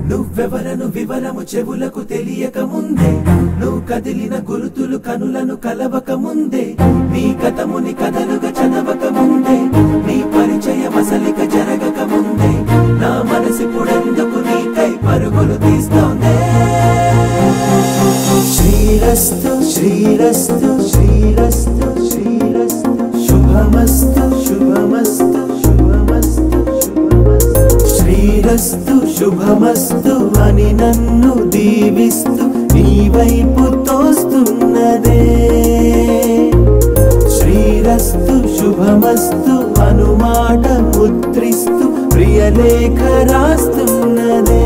నువ్వెవరను వివరము చెవులకు తెలియక ముందే నువ్వు కదిలిన గురుతులు కనులను కలవక ముందే నీ కథముని కథలుగా చదవక ముందే నీ పరిచయ మసలిక జరగక ముందే నా మనసిప్పుడెందుకు నీకై పరుగులు తీస్తోందే శ్రీరస్తు శ్రీరస్తు శ్రీరస్తు శ్రీరస్తు శుభమస్తు శుభమస్తు శుభమస్తు శుభమస్తు శ్రీరస్తు శుభమస్తు అని నన్ను దీవిస్తూ నీ వైపు తోస్తున్నదే శ్రీరస్తు శుభమస్తు అనుమాట ముద్రిస్తూ ప్రియలేఖ రాస్తున్నదే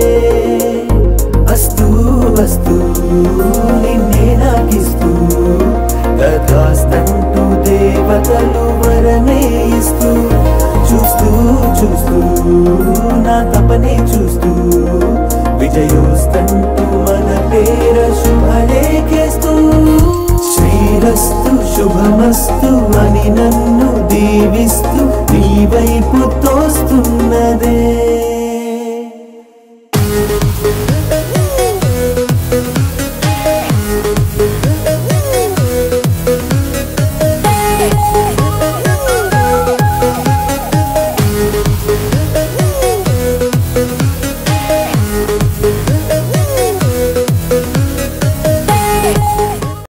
అస్తు వస్తు నిన్నే నాకిస్తూ తథాస్తంటూ దేవతలు వరమే ఇస్తూ చూస్తూ చూస్తూ నా తపనే చూస్తూ విజయోస్తంటూ మన పేర శుభలేఖేస్తూ శ్రీరస్తు శుభమస్తు అని నన్ను దీవిస్తూ నీ వైపు తోస్తున్నదే